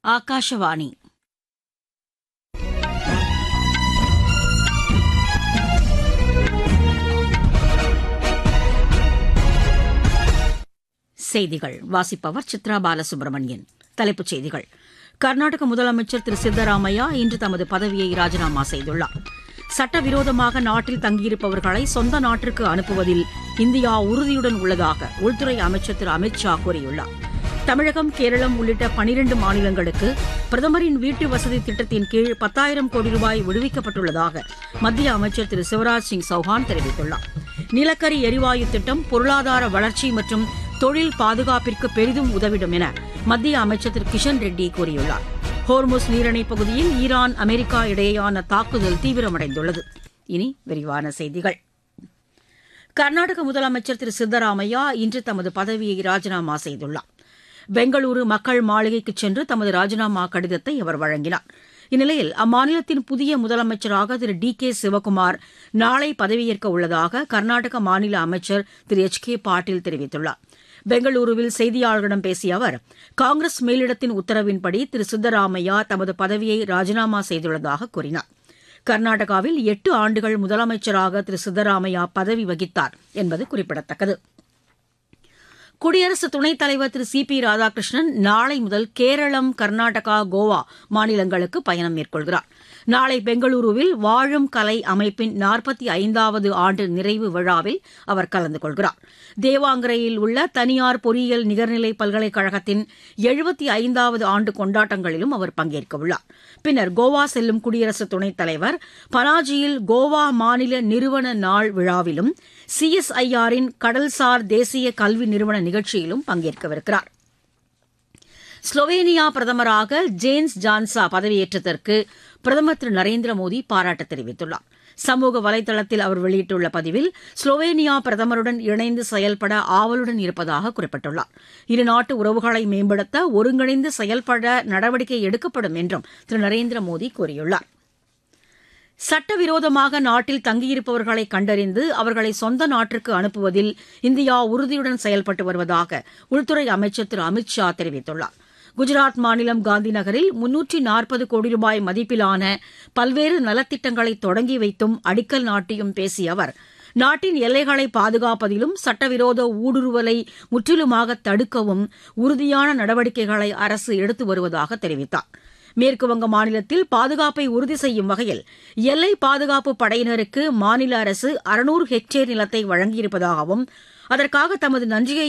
ಆಕಾಶವಾಣಿ செய்திகள் வாசிப்பவர் சித்ரா பாலசுப்ரமணியன் தலைப்புச் செய்திகள் கர்நாடக முதலமைச்சர் திரு சித்தராமையா இன்று தமது பதவியை ராஜினாமா செய்துள்ளார் சட்டவிரோதமாக நாட்டில் தங்கியிருப்பவர்களை சொந்த நாட்டிற்கு அனுப்புவதில் இந்தியா உறுதியுடன் உள்ளதாக உள்துறை அமைச்சர் திரு அமித் ஷா கூறியுள்ளார் தமிழகம் கேரளம் உள்ளிட்ட பனிரண்டு மாநிலங்களுக்கு பிரதமரின் வீட்டு வசதி திட்டத்தின் கீழ் பத்தாயிரம் கோடி ரூபாய் விடுவிக்கப்பட்டுள்ளதாக மத்திய அமைச்சர் திரு சிவராஜ் சிங் சௌஹான் தெரிவித்துள்ளார் நிலக்கரி எரிவாயு திட்டம் பொருளாதார வளர்ச்சி மற்றும் தொழில் பாதுகாப்பிற்கு பெரிதும் உதவிடும் என மத்திய அமைச்சர் திரு கிஷன் ரெட்டி கூறியுள்ளார் ஹோர்முஸ் நீரிணை பகுதியில் ஈரான் அமெரிக்கா இடையேயான தாக்குதல் தீவிரமடைந்துள்ளது இனி விரிவான செய்திகள் கர்நாடக முதலமைச்சர் திரு சித்தராமையா இன்று தமது பதவியை ராஜினாமா செய்துள்ளார் பெங்களூரு மக்கள் மாளிகைக்கு சென்று தமது ராஜினாமா கடிதத்தை அவர் வழங்கினார் இந்நிலையில் அம்மாநிலத்தின் புதிய முதலமைச்சராக திரு டி கே சிவக்குமார் நாளை பதவியேற்க உள்ளதாக கர்நாடக மாநில அமைச்சர் திரு எச் கே பாட்டீல் தெரிவித்துள்ளார் பெங்களூருவில் செய்தியாளர்களிடம் பேசிய அவர் காங்கிரஸ் மேலிடத்தின் உத்தரவின்படி திரு சித்தராமையா தமது பதவியை ராஜினாமா செய்துள்ளதாக கூறினார் கர்நாடகாவில் எட்டு ஆண்டுகள் முதலமைச்சராக திரு சித்தராமையா பதவி வகித்தார் என்பது குறிப்பிடத்தக்கது குடியரசு துணைத் தலைவர் திரு சி பி ராதாகிருஷ்ணன் நாளை முதல் கேரளம் கர்நாடகா கோவா மாநிலங்களுக்கு பயணம் மேற்கொள்கிறார் நாளை பெங்களூருவில் வாழும் கலை அமைப்பின் நாற்பத்தி ஐந்தாவது ஆண்டு நிறைவு விழாவில் அவர் கலந்து கொள்கிறார் தேவாங்கரையில் உள்ள தனியார் பொறியியல் நிகர்நிலை பல்கலைக்கழகத்தின் எழுபத்தி ஐந்தாவது ஆண்டு கொண்டாட்டங்களிலும் அவர் பங்கேற்கவுள்ளார் பின்னர் கோவா செல்லும் குடியரசு துணைத் தலைவர் பனாஜியில் கோவா மாநில நிறுவன நாள் விழாவிலும் சிஎஸ்ஐஆரின் கடல்சார் தேசிய கல்வி நிறுவன நிகழ்ச்சியிலும் பங்கேற்கவிருக்கிறார் ஸ்லோவேனியா பிரதமராக ஜேன்ஸ் ஜான்சா பதவியேற்றதற்கு பிரதமர் திரு நரேந்திர மோடி பாராட்டு தெரிவித்துள்ளார் சமூக வலைதளத்தில் அவர் வெளியிட்டுள்ள பதிவில் ஸ்லோவேனியா பிரதமருடன் இணைந்து செயல்பட ஆவலுடன் இருப்பதாக குறிப்பிட்டுள்ளார் இருநாட்டு உறவுகளை மேம்படுத்த ஒருங்கிணைந்து செயல்பட நடவடிக்கை எடுக்கப்படும் என்றும் திரு நரேந்திர மோடி கூறியுள்ளார் சட்டவிரோதமாக நாட்டில் தங்கியிருப்பவர்களை கண்டறிந்து அவர்களை சொந்த நாட்டிற்கு அனுப்புவதில் இந்தியா உறுதியுடன் செயல்பட்டு வருவதாக உள்துறை அமைச்சர் திரு அமித் ஷா தெரிவித்துள்ளார் குஜராத் மாநிலம் காந்தி நகரில் முன்னூற்றி நாற்பது கோடி ரூபாய் மதிப்பிலான பல்வேறு நலத்திட்டங்களை தொடங்கி வைத்தும் அடிக்கல் நாட்டியும் பேசிய அவர் நாட்டின் எல்லைகளை பாதுகாப்பதிலும் சட்டவிரோத ஊடுருவலை முற்றிலுமாக தடுக்கவும் உறுதியான நடவடிக்கைகளை அரசு எடுத்து வருவதாக தெரிவித்தார் மேற்குவங்க மாநிலத்தில் பாதுகாப்பை உறுதி செய்யும் வகையில் எல்லை பாதுகாப்பு படையினருக்கு மாநில அரசு அறுநூறு ஹெக்டேர் நிலத்தை வழங்கியிருப்பதாகவும் அதற்காக தமது நன்றியை